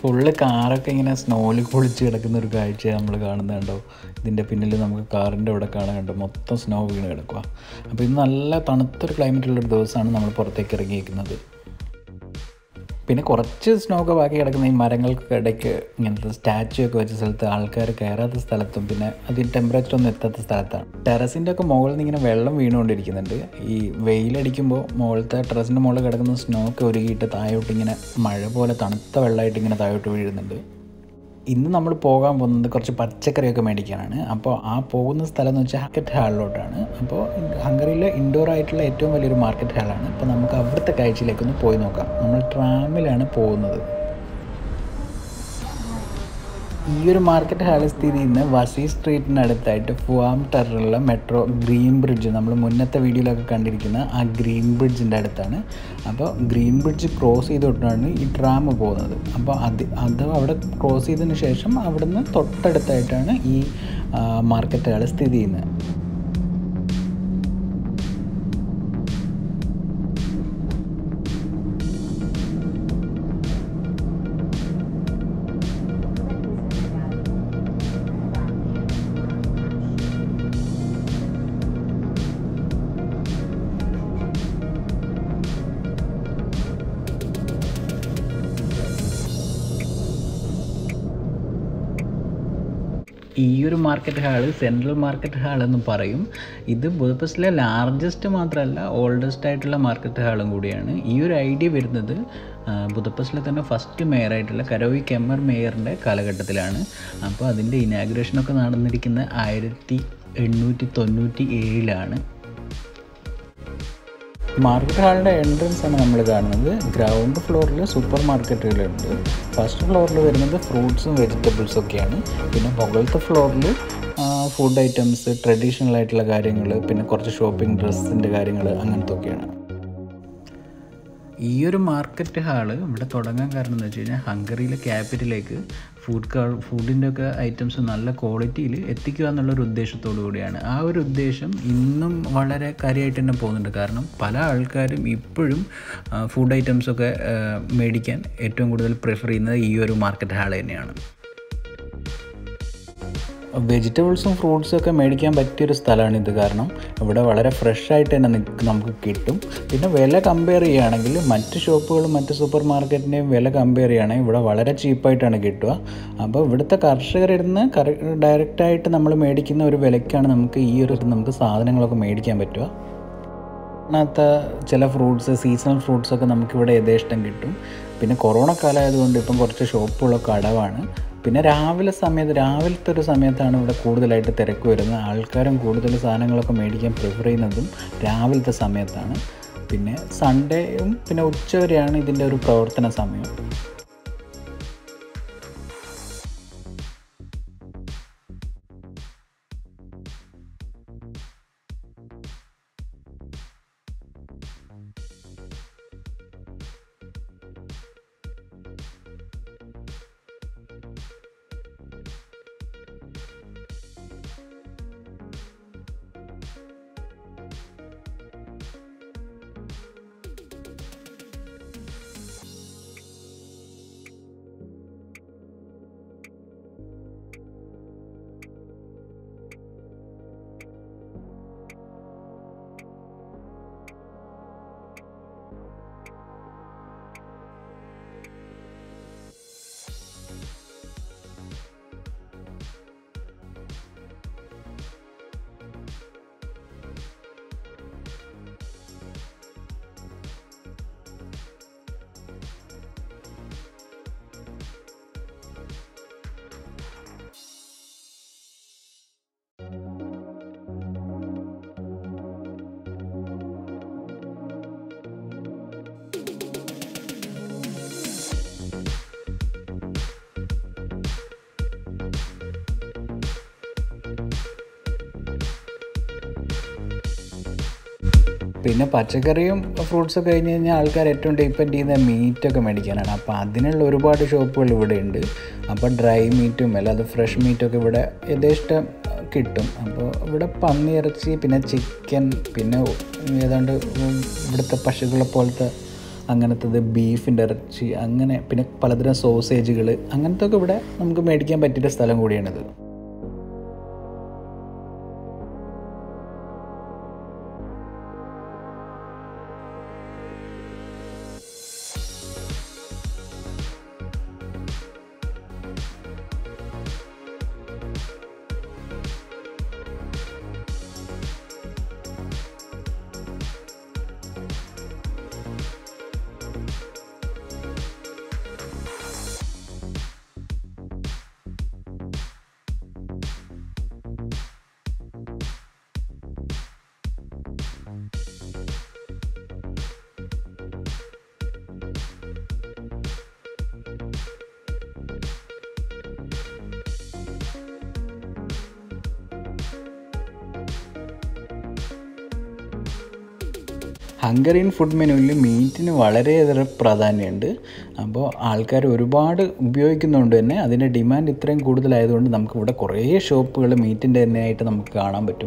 full കാറൊക്കെ ഇങ്ങനെ സ്നോയിൽ കുളിച്ച് കിടക്കുന്ന ഒരു കാഴ്ച നമ്മൾ കാണുന്നുണ്ടോ ഇതിൻ്റെ പിന്നിൽ നമുക്ക് കാറിൻ്റെ ഇവിടെ കാണാൻ കണ്ടോ മൊത്തം സ്നോ വീണ് കിടക്കുക അപ്പോൾ ഇത് നല്ല തണുത്തൊരു ക്ലൈമറ്റുള്ളൊരു ദിവസമാണ് നമ്മൾ പുറത്തേക്ക് ഇറങ്ങിയിരിക്കുന്നത് പിന്നെ കുറച്ച് സ്നോ ഒക്കെ ബാക്കി കിടക്കുന്ന ഈ മരങ്ങൾക്ക് ഇടയ്ക്ക് ഇങ്ങനത്തെ സ്റ്റാച്ചു ഒക്കെ വെച്ച സ്ഥലത്ത് ആൾക്കാർ കയറാത്ത സ്ഥലത്തും പിന്നെ അതിന് ടെമ്പറേച്ചർ ഒന്നും എത്താത്ത സ്ഥലത്താണ് ടെറസിൻ്റെ ഒക്കെ മുകളിൽ നിന്ന് ഇങ്ങനെ വെള്ളം വീണുകൊണ്ടിരിക്കുന്നുണ്ട് ഈ വെയിലടിക്കുമ്പോൾ മുകളിലത്തെ ടെറസിൻ്റെ മുകളിൽ കിടക്കുന്ന സ്നോ ഒക്കെ ഒരുകിയിട്ട് താഴോട്ട് ഇങ്ങനെ മഴ പോലെ തണുത്ത വെള്ളമായിട്ട് ഇങ്ങനെ താഴോട്ട് വീഴുന്നുണ്ട് ഇന്ന് നമ്മൾ പോകാൻ പോകുന്നത് കുറച്ച് പച്ചക്കറിയൊക്കെ മേടിക്കാനാണ് അപ്പോൾ ആ പോകുന്ന സ്ഥലം എന്ന് വെച്ചാൽ മാർക്കറ്റ് ഹാളിലോട്ടാണ് അപ്പോൾ ഹംഗറിയിലെ ഇൻഡോർ ആയിട്ടുള്ള ഏറ്റവും വലിയൊരു മാർക്കറ്റ് ഹാളാണ് അപ്പോൾ നമുക്ക് അവിടുത്തെ കാഴ്ചയിലേക്കൊന്ന് പോയി നോക്കാം നമ്മൾ ട്രാമിലാണ് പോകുന്നത് ഈ ഒരു മാർക്കറ്റ് ഹാൾ സ്ഥിതി ചെയ്യുന്ന വസി സ്ട്രീറ്റിനടുത്തായിട്ട് ഫുവാം ടെററിലുള്ള മെട്രോ ഗ്രീൻ ബ്രിഡ്ജ് നമ്മൾ മുന്നത്തെ വീഡിയോയിലൊക്കെ കണ്ടിരിക്കുന്ന ആ ഗ്രീൻ ബ്രിഡ്ജിൻ്റെ അടുത്താണ് അപ്പോൾ ഗ്രീൻ ബ്രിഡ്ജ് ക്രോസ് ചെയ്തിട്ടാണ് ഈ ട്രാം പോകുന്നത് അപ്പോൾ അത് അത് അവിടെ ക്രോസ് ചെയ്തതിന് ശേഷം അവിടുന്ന് തൊട്ടടുത്തായിട്ടാണ് ഈ മാർക്കറ്റ് ഹാൾ സ്ഥിതി ചെയ്യുന്നത് ഈ ഒരു market hall central market hall എന്ന് പറയും ഇത് ബുദപ്പസ്റ്റിലെ ലാർജസ്റ്റ് മാത്രമല്ല ഓൾഡസ്റ്റ് ആയിട്ടുള്ള മാർക്കറ്റ് ഹാളും കൂടിയാണ് ഈ ഒരു ഐഡിയ വരുന്നത് ബുദപ്പസ്റ്റിലെ തന്നെ ഫസ്റ്റ് മേയറായിട്ടുള്ള കരോവി കെമ്മർ മേയറിൻ്റെ കാലഘട്ടത്തിലാണ് അപ്പോൾ അതിൻ്റെ ഇനാഗുറേഷനൊക്കെ നടന്നിരിക്കുന്ന ആയിരത്തി എണ്ണൂറ്റി തൊണ്ണൂറ്റി ഏഴിലാണ് മാർക്കറ്റ് ഹാളിൻ്റെ എൻട്രൻസ് ആണ് നമ്മൾ കാണുന്നത് ഗ്രൗണ്ട് ഫ്ലോറിൽ സൂപ്പർ മാർക്കറ്റുകളുണ്ട് ഫസ്റ്റ് ഫ്ലോറിൽ വരുന്നത് ഫ്രൂട്ട്സും വെജിറ്റബിൾസും ഒക്കെയാണ് പിന്നെ മുകളിലത്തെ ഫ്ലോറിൽ ഫുഡ് ഐറ്റംസ് ട്രഡീഷണൽ ആയിട്ടുള്ള കാര്യങ്ങൾ പിന്നെ കുറച്ച് ഷോപ്പിംഗ് ഡ്രസ്സിൻ്റെ കാര്യങ്ങൾ അങ്ങനത്തെ ഒക്കെയാണ് ഈ ഒരു മാർക്കറ്റ് ഹാള് ഇവിടെ തുടങ്ങാൻ കാരണം എന്ന് വെച്ച് കഴിഞ്ഞാൽ ഹംഗറിയിലെ ക്യാപിറ്റലിലേക്ക് ഫുഡ് കാ ഫുഡിൻ്റെ ഒക്കെ ഐറ്റംസ് നല്ല ക്വാളിറ്റിയിൽ എത്തിക്കുക എന്നുള്ളൊരു ഉദ്ദേശത്തോടു കൂടിയാണ് ആ ഒരു ഉദ്ദേശം ഇന്നും വളരെ കാര്യമായിട്ട് തന്നെ പോകുന്നുണ്ട് കാരണം പല ആൾക്കാരും ഇപ്പോഴും ഫുഡ് ഐറ്റംസൊക്കെ മേടിക്കാൻ ഏറ്റവും കൂടുതൽ പ്രിഫർ ചെയ്യുന്നത് ഈ ഒരു മാർക്കറ്റ് ഹാൾ തന്നെയാണ് വെജിറ്റബിൾസും ഫ്രൂട്ട്സും ഒക്കെ മേടിക്കാൻ പറ്റിയൊരു സ്ഥലമാണ് ഇത് കാരണം ഇവിടെ വളരെ ഫ്രഷ് ആയിട്ട് തന്നെ നമുക്ക് കിട്ടും പിന്നെ വില കമ്പയർ ചെയ്യുകയാണെങ്കിൽ മറ്റ് ഷോപ്പുകളും മറ്റ് സൂപ്പർ മാർക്കറ്റിൻ്റെയും വില കമ്പയർ ചെയ്യുകയാണെങ്കിൽ ഇവിടെ വളരെ ചീപ്പായിട്ടാണ് കിട്ടുക അപ്പോൾ ഇവിടുത്തെ കർഷകരിരുന്ന് ഡയറക്റ്റായിട്ട് നമ്മൾ മേടിക്കുന്ന ഒരു വിലയ്ക്കാണ് നമുക്ക് ഈ ഒരു നമുക്ക് സാധനങ്ങളൊക്കെ മേടിക്കാൻ പറ്റുക അതിനകത്ത് ചില ഫ്രൂട്ട്സ് സീസണൽ ഫ്രൂട്ട്സൊക്കെ നമുക്കിവിടെ യഥേഷ്ടം കിട്ടും പിന്നെ കൊറോണ കാലമായതുകൊണ്ട് ഇപ്പം കുറച്ച് ഷോപ്പുകളൊക്കെ അടവാണ് പിന്നെ രാവിലെ സമയത്ത് രാവിലത്തെ ഒരു സമയത്താണ് ഇവിടെ കൂടുതലായിട്ട് തിരക്ക് വരുന്നത് ആൾക്കാരും കൂടുതൽ സാധനങ്ങളൊക്കെ മേടിക്കാൻ പ്രിഫർ ചെയ്യുന്നതും രാവിലത്തെ സമയത്താണ് പിന്നെ സൺഡേയും പിന്നെ ഉച്ചവരെയാണ് ഇതിൻ്റെ ഒരു പ്രവർത്തന സമയം പിന്നെ പച്ചക്കറിയും ഫ്രൂട്ട്സൊക്കെ കഴിഞ്ഞ് കഴിഞ്ഞാൽ ആൾക്കാർ ഏറ്റവും ഡിപ്പെൻഡ് ചെയ്യുന്ന മീറ്റൊക്കെ മേടിക്കാനാണ് അപ്പോൾ അതിനുള്ള ഒരുപാട് ഷോപ്പുകൾ ഇവിടെ ഉണ്ട് അപ്പോൾ ഡ്രൈ മീറ്റും അല്ലാതെ ഫ്രഷ് മീറ്റൊക്കെ ഇവിടെ യഥേഷ്ടം കിട്ടും അപ്പോൾ ഇവിടെ പന്നിയിറച്ചി പിന്നെ ചിക്കൻ പിന്നെ ഏതാണ്ട് ഇവിടുത്തെ പശുക്കളെ പോലത്തെ അങ്ങനത്തത് ബീഫിൻ്റെ ഇറച്ചി അങ്ങനെ പിന്നെ പലതരം സോസേജുകൾ അങ്ങനത്തെ ഒക്കെ ഇവിടെ നമുക്ക് മേടിക്കാൻ പറ്റിയ സ്ഥലം കൂടിയാണിത് ഹംഗറിയൻ ഫുഡ് മെനുവിൽ മീറ്റിന് വളരെയേറെ പ്രാധാന്യമുണ്ട് അപ്പോൾ ആൾക്കാർ ഒരുപാട് ഉപയോഗിക്കുന്നതുകൊണ്ട് തന്നെ അതിൻ്റെ ഡിമാൻഡ് ഇത്രയും കൂടുതലായതുകൊണ്ട് നമുക്ക് ഇവിടെ കുറേ ഷോപ്പുകൾ മീറ്റിൻ്റെ തന്നെ ആയിട്ട് നമുക്ക് കാണാൻ പറ്റും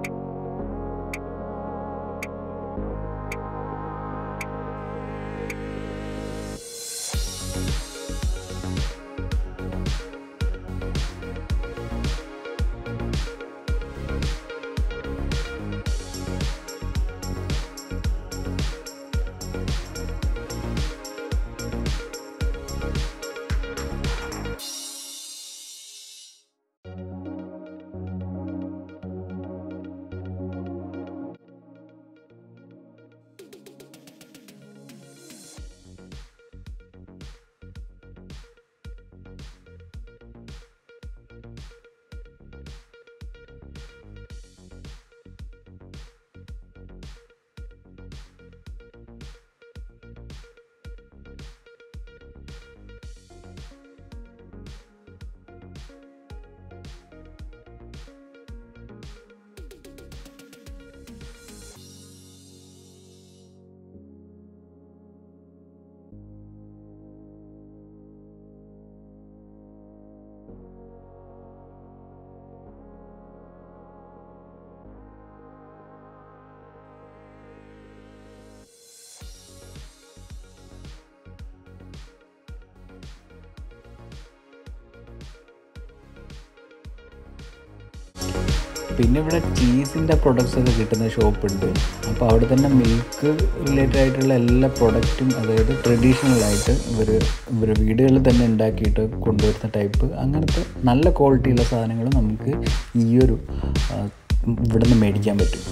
പിന്നെ ഇവിടെ ചീസിൻ്റെ പ്രൊഡക്ട്സ് ഒക്കെ കിട്ടുന്ന ഷോപ്പുണ്ട് അപ്പോൾ അവിടെ തന്നെ മിൽക്ക് റിലേറ്റഡ് ആയിട്ടുള്ള എല്ലാ പ്രൊഡക്റ്റും അതായത് ട്രഡീഷണൽ ആയിട്ട് ഇവർ ഇവർ വീടുകളിൽ തന്നെ ഉണ്ടാക്കിയിട്ട് കൊണ്ടുവരുന്ന ടൈപ്പ് അങ്ങനത്തെ നല്ല ക്വാളിറ്റിയുള്ള സാധനങ്ങൾ നമുക്ക് ഈ ഒരു ആ, ഇവിടെ നിന്ന് മേടിക്കാൻ പറ്റും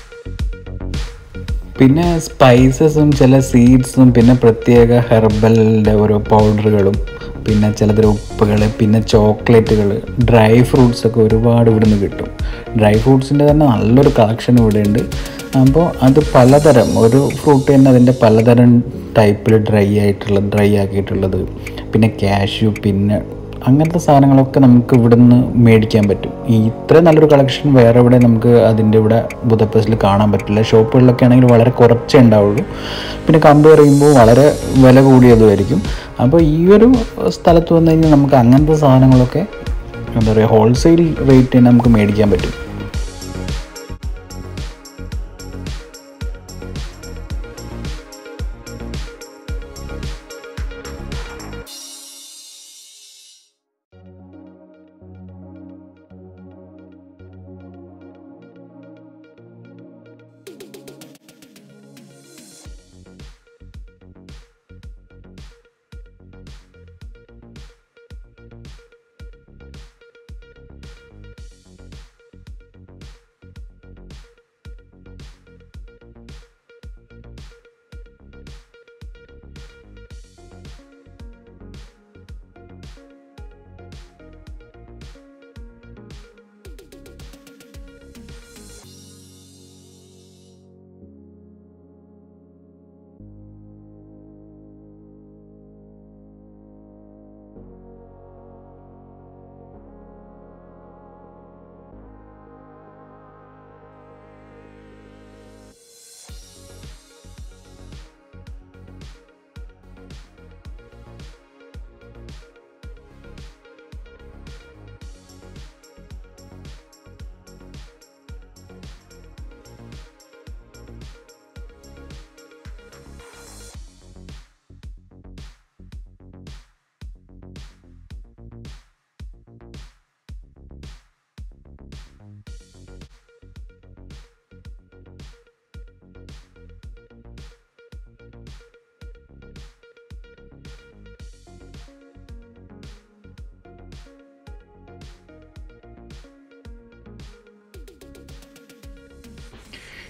പിന്നെ സ്പൈസസും ചില സീഡ്സും പിന്നെ പ്രത്യേക ഹെർബലിൻ്റെ ഓരോ പൗഡറുകളും പിന്നെ ചിലതരം ഉപ്പുകൾ പിന്നെ ചോക്ലേറ്റുകൾ ഡ്രൈ ഫ്രൂട്ട്സ് ഒക്കെ ഒരുപാട് ഇവിടുന്ന് കിട്ടും ഡ്രൈ ഫ്രൂട്ട്സിൻ്റെ തന്നെ നല്ലൊരു കളക്ഷൻ ഇവിടെ ഉണ്ട് അപ്പോൾ അത് പലതരം ഒരു ഫ്രൂട്ട് തന്നെ അതിൻ്റെ പലതരം ടൈപ്പിൽ ഡ്രൈ ആയിട്ടുള്ളത് ഡ്രൈ ആക്കിയിട്ടുള്ളത് പിന്നെ കാഷ്യൂ പിന്നെ അങ്ങനത്തെ സാധനങ്ങളൊക്കെ നമുക്ക് ഇവിടുന്ന് മേടിക്കാൻ പറ്റും ഈ ഇത്രയും നല്ലൊരു കളക്ഷൻ വേറെ ഇവിടെ നമുക്ക് അതിൻ്റെ ഇവിടെ ബുദപ്പസ്റ്റിൽ കാണാൻ പറ്റില്ല ഷോപ്പുകളിലൊക്കെ ആണെങ്കിൽ വളരെ കുറച്ചേ ഉണ്ടാവുള്ളൂ പിന്നെ കമ്പയർ ചെയ്യുമ്പോൾ വളരെ വില കൂടിയതുമായിരിക്കും അപ്പോൾ ഈ ഒരു സ്ഥലത്ത് വന്നു കഴിഞ്ഞാൽ നമുക്ക് അങ്ങനത്തെ സാധനങ്ങളൊക്കെ എന്താ പറയുക ഹോൾസെയിൽ റേറ്റിന് നമുക്ക് മേടിക്കാൻ പറ്റും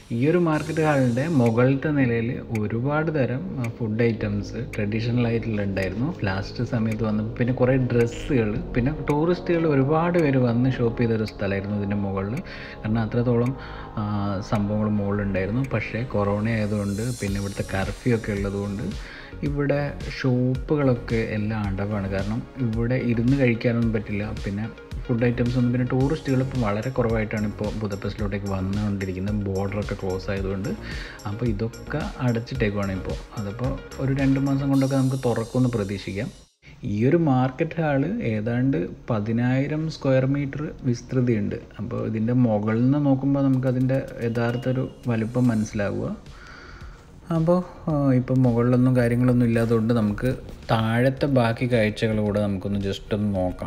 ഈ ഒരു മാർക്കറ്റ് ഹാളിൻ്റെ മുകളിലത്തെ നിലയിൽ ഒരുപാട് തരം ഫുഡ് ഐറ്റംസ് ട്രഡീഷണൽ ആയിട്ടുള്ള ഉണ്ടായിരുന്നു ലാസ്റ്റ് സമയത്ത് വന്നപ്പോൾ പിന്നെ കുറേ ഡ്രസ്സുകൾ പിന്നെ ടൂറിസ്റ്റുകൾ ഒരുപാട് പേര് വന്ന് ഷോപ്പ് ചെയ്തൊരു സ്ഥലമായിരുന്നു ഇതിൻ്റെ മുകളിൽ കാരണം അത്രത്തോളം സംഭവങ്ങൾ മുകളിലുണ്ടായിരുന്നു പക്ഷേ കൊറോണ ആയതുകൊണ്ട് പിന്നെ ഇവിടുത്തെ കർഫ്യൂ ഒക്കെ ഉള്ളതുകൊണ്ട് ഇവിടെ ഷോപ്പുകളൊക്കെ എല്ലാം അടവാണ് കാരണം ഇവിടെ ഇരുന്ന് കഴിക്കാനൊന്നും പറ്റില്ല പിന്നെ ഫുഡ് ഐറ്റംസ് ഒന്നും പിന്നെ ടൂറിസ്റ്റുകൾ ഇപ്പോൾ വളരെ കുറവായിട്ടാണ് ഇപ്പോൾ ബുദപ്പസ്റ്റിലോട്ടേക്ക് വന്നുകൊണ്ടിരിക്കുന്നത് ബോർഡറൊക്കെ ക്ലോസ് ആയതുകൊണ്ട് അപ്പോൾ ഇതൊക്കെ അടച്ചിട്ടേക്കുവാണ് ഇപ്പോൾ അതിപ്പോൾ ഒരു രണ്ട് മാസം കൊണ്ടൊക്കെ നമുക്ക് തുറക്കുമെന്ന് പ്രതീക്ഷിക്കാം ഈ ഒരു മാർക്കറ്റ് ഹാള് ഏതാണ്ട് പതിനായിരം സ്ക്വയർ മീറ്റർ വിസ്തൃതിയുണ്ട് അപ്പോൾ ഇതിൻ്റെ മുകളിൽ നിന്ന് നോക്കുമ്പോൾ നമുക്കതിൻ്റെ യഥാർത്ഥ ഒരു വലുപ്പം മനസ്സിലാവുക അപ്പോൾ ഇപ്പം മുകളിലൊന്നും കാര്യങ്ങളൊന്നും ഇല്ലാത്തതുകൊണ്ട് നമുക്ക് താഴത്തെ ബാക്കി കാഴ്ചകൾ കൂടെ നമുക്കൊന്ന് ജസ്റ്റ് ഒന്ന് നോക്കാം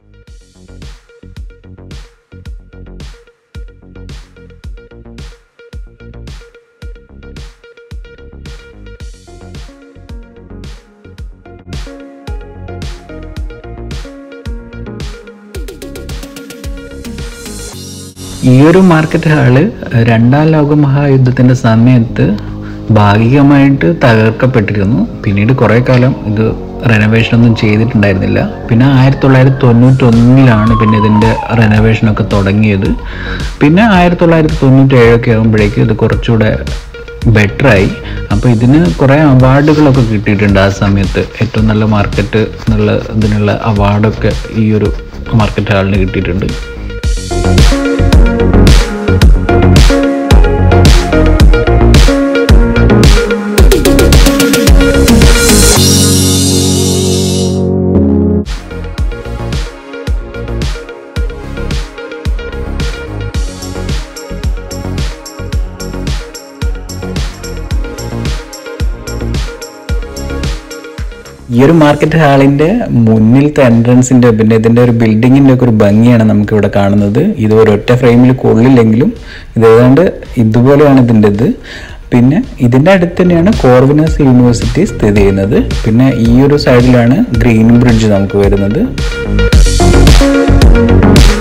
ഈ ഒരു മാർക്കറ്റ് ഹാള് രണ്ടാം ലോക മഹായുദ്ധത്തിൻ്റെ സമയത്ത് ഭാഗികമായിട്ട് തകർക്കപ്പെട്ടിരുന്നു പിന്നീട് കുറേ കാലം ഇത് റെനോവേഷൻ ഒന്നും ചെയ്തിട്ടുണ്ടായിരുന്നില്ല പിന്നെ ആയിരത്തി തൊള്ളായിരത്തി തൊണ്ണൂറ്റൊന്നിലാണ് പിന്നെ ഇതിൻ്റെ റെനോവേഷനൊക്കെ തുടങ്ങിയത് പിന്നെ ആയിരത്തി തൊള്ളായിരത്തി തൊണ്ണൂറ്റി ഏഴൊക്കെ ആകുമ്പോഴേക്കും ഇത് കുറച്ചുകൂടെ ബെറ്ററായി അപ്പോൾ ഇതിന് കുറേ അവാർഡുകളൊക്കെ കിട്ടിയിട്ടുണ്ട് ആ സമയത്ത് ഏറ്റവും നല്ല മാർക്കറ്റ് എന്നുള്ള ഇതിനുള്ള അവാർഡൊക്കെ ഈ ഒരു മാർക്കറ്റ് ഹാളിന് കിട്ടിയിട്ടുണ്ട് ഈ ഒരു മാർക്കറ്റ് ഹാളിന്റെ മുന്നിലത്തെ എൻട്രൻസിന്റെ പിന്നെ ഇതിന്റെ ഒരു ബിൽഡിങ്ങിന്റെ ഒക്കെ ഒരു ഭംഗിയാണ് നമുക്ക് ഇവിടെ കാണുന്നത് ഇത് ഒരൊറ്റ ഫ്രെയിമിൽ കൊള്ളില്ലെങ്കിലും ഇത് ഏതാണ്ട് ഇതുപോലെയാണ് ഇതിൻ്റെ ഇത് പിന്നെ ഇതിൻ്റെ അടുത്ത് തന്നെയാണ് കോർവിനസ് യൂണിവേഴ്സിറ്റി സ്ഥിതി ചെയ്യുന്നത് പിന്നെ ഈ ഒരു സൈഡിലാണ് ഗ്രീൻ ബ്രിഡ്ജ് നമുക്ക് വരുന്നത്